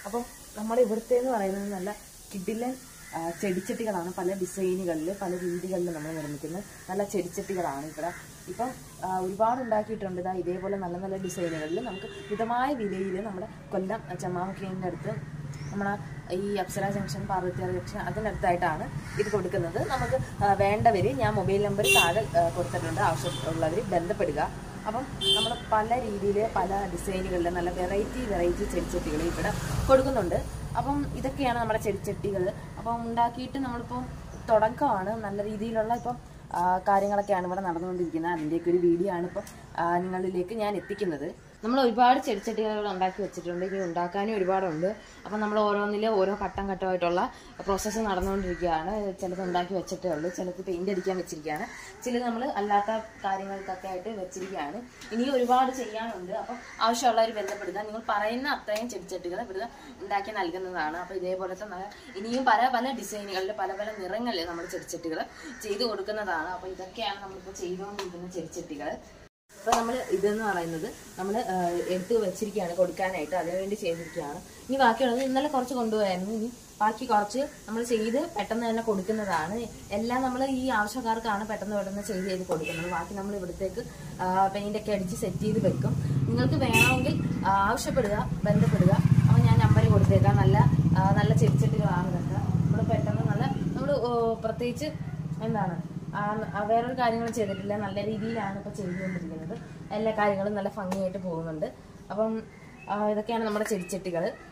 അപ്പം നമ്മുടെ ഇവിടുത്തെ എന്ന് പറയുന്നത് നല്ല കിഡിലൻ ആ, ചെടിച്ചട്ടികളാണ് പല ഡിസൈനുകളിൽ പല രീതികളിൽ നമ്മൾ നിർമ്മിക്കുന്നത് നല്ല ചെടിച്ചട്ടികളാണ് ഇവിടെ ഇപ്പം ആ, ഒരുപാട് ഉണ്ടാക്കിയിട്ടുണ്ട് ഇതാ ഇതേപോലെ നല്ല നല്ല ഡിസൈനുകളിൽ നമുക്ക് മിതമായ വിലയിൽ നമ്മുടെ കൊല്ലം ചമ്മാമുക്കേൻ്റെ അടുത്ത് നമ്മുടെ ഈ അപ്സര ജംഗ്ഷൻ പാർവതിയാർ ജംഗ്ഷൻ അതിനടുത്തായിട്ടാണ് ഇത് കൊടുക്കുന്നത് നമുക്ക് ആ, വേണ്ടവർ ഞാൻ മൊബൈൽ നമ്പർ താഴെ ആ, കൊടുത്തിട്ടുണ്ട് ആവശ്യമുള്ളവർ ബന്ധപ്പെടുക അപ്പം നമ്മൾ പല രീതിയിൽ പല ഡിസൈനുകളിൽ നല്ല വെറൈറ്റി വെറൈറ്റി ചെടിച്ചട്ടികൾ ഇവിടെ കൊടുക്കുന്നുണ്ട് അപ്പം ഇതൊക്കെയാണ് നമ്മുടെ ചെടിച്ചട്ടികൾ അപ്പം ഉണ്ടാക്കിയിട്ട് നമ്മളിപ്പം തുടക്കമാണ് നല്ല രീതിയിലുള്ള ഇപ്പം ആ, കാര്യങ്ങളൊക്കെയാണ് ഇവിടെ നടന്നുകൊണ്ടിരിക്കുന്നത് അതിൻ്റെയൊക്കെ ഒരു വീഡിയോ ആണ് ഇപ്പം ആ, നിങ്ങളിലേക്ക് ഞാൻ എത്തിക്കുന്നത് നമ്മൾ ഒരുപാട് ചെടിച്ചട്ടികൾ ഇവിടെ ഉണ്ടാക്കി വെച്ചിട്ടുണ്ട് ഇനി ഉണ്ടാക്കാനും ഒരുപാടുണ്ട് അപ്പം നമ്മൾ ഓരോന്നിൽ ഓരോ ഘട്ടം ഘട്ടമായിട്ടുള്ള പ്രോസസ്സ് നടന്നുകൊണ്ടിരിക്കുകയാണ് ചിലത് ഉണ്ടാക്കി വെച്ചിട്ടേ ഉള്ളൂ ചിലത് പെയിന്റ് അടിക്കാൻ വെച്ചിരിക്കുകയാണ് ചിലത് നമ്മൾ അല്ലാത്ത കാര്യങ്ങൾക്കൊക്കെ ആയിട്ട് വെച്ചിരിക്കുകയാണ് ഇനിയും ഒരുപാട് ചെയ്യാനുണ്ട് അപ്പം ആവശ്യമുള്ളവർ ബന്ധപ്പെടുക നിങ്ങൾ പറയുന്ന അത്രയും ചെടിച്ചട്ടികൾ ഇവിടെ ഉണ്ടാക്കി നൽകുന്നതാണ് അപ്പോൾ ഇതേപോലത്തെ നല്ല ഇനിയും പല പല ഡിസൈനുകളിൽ പല പല നിറങ്ങളിൽ നമ്മൾ ചെടിച്ചട്ടികൾ ചെയ്തു കൊടുക്കുന്നതാണ് അപ്പോൾ ഇതൊക്കെയാണ് നമ്മളിപ്പോൾ ചെയ്തുകൊണ്ടിരിക്കുന്ന ചെടിച്ചട്ടികൾ ഇപ്പൊ നമ്മൾ ഇതെന്ന് പറയുന്നത് നമ്മൾ എടുത്ത് വെച്ചിരിക്കുകയാണ് കൊടുക്കാനായിട്ട് അതിനുവേണ്ടി ചെയ്തിരിക്കുകയാണ് ഇനി ബാക്കിയുള്ളത് ഇന്നലെ കുറച്ച് കൊണ്ടുപോയായിരുന്നു ഇനി ബാക്കി കുറച്ച് നമ്മൾ ചെയ്ത് പെട്ടെന്ന് തന്നെ കൊടുക്കുന്നതാണ് എല്ലാം നമ്മൾ ഈ ആവശ്യക്കാർക്കാണ് പെട്ടെന്ന് പെട്ടെന്ന് ചെയ്ത് ചെയ്ത് കൊടുക്കുന്നത് ബാക്കി നമ്മൾ ഇവിടത്തേക്ക് പെയിന്റ് ഒക്കെ അടിച്ച് സെറ്റ് ചെയ്ത് വെക്കും നിങ്ങൾക്ക് വേണമെങ്കിൽ ആ, ആവശ്യപ്പെടുക ബന്ധപ്പെടുക അപ്പോൾ ഞാൻ നമ്പർ കൊടുത്തേക്കാം നല്ല ആ, നല്ല ചെടിച്ചട്ടികളാണ് ഇതൊക്കെ നമ്മൾ പെട്ടെന്ന് നല്ല നമ്മൾ പ്രത്യേകിച്ച് എന്താണ് ആ, ആ വേറൊരു കാര്യങ്ങളും ചെയ്തിട്ടില്ല നല്ല രീതിയിലാണ് ഇപ്പോൾ ചെയ്തുകൊണ്ടിരിക്കുന്നത് എല്ലാ കാര്യങ്ങളും നല്ല ഭംഗിയായിട്ട് പോകുന്നുണ്ട് അപ്പം ആ, ഇതൊക്കെയാണ് നമ്മുടെ ചെടിച്ചട്ടികൾ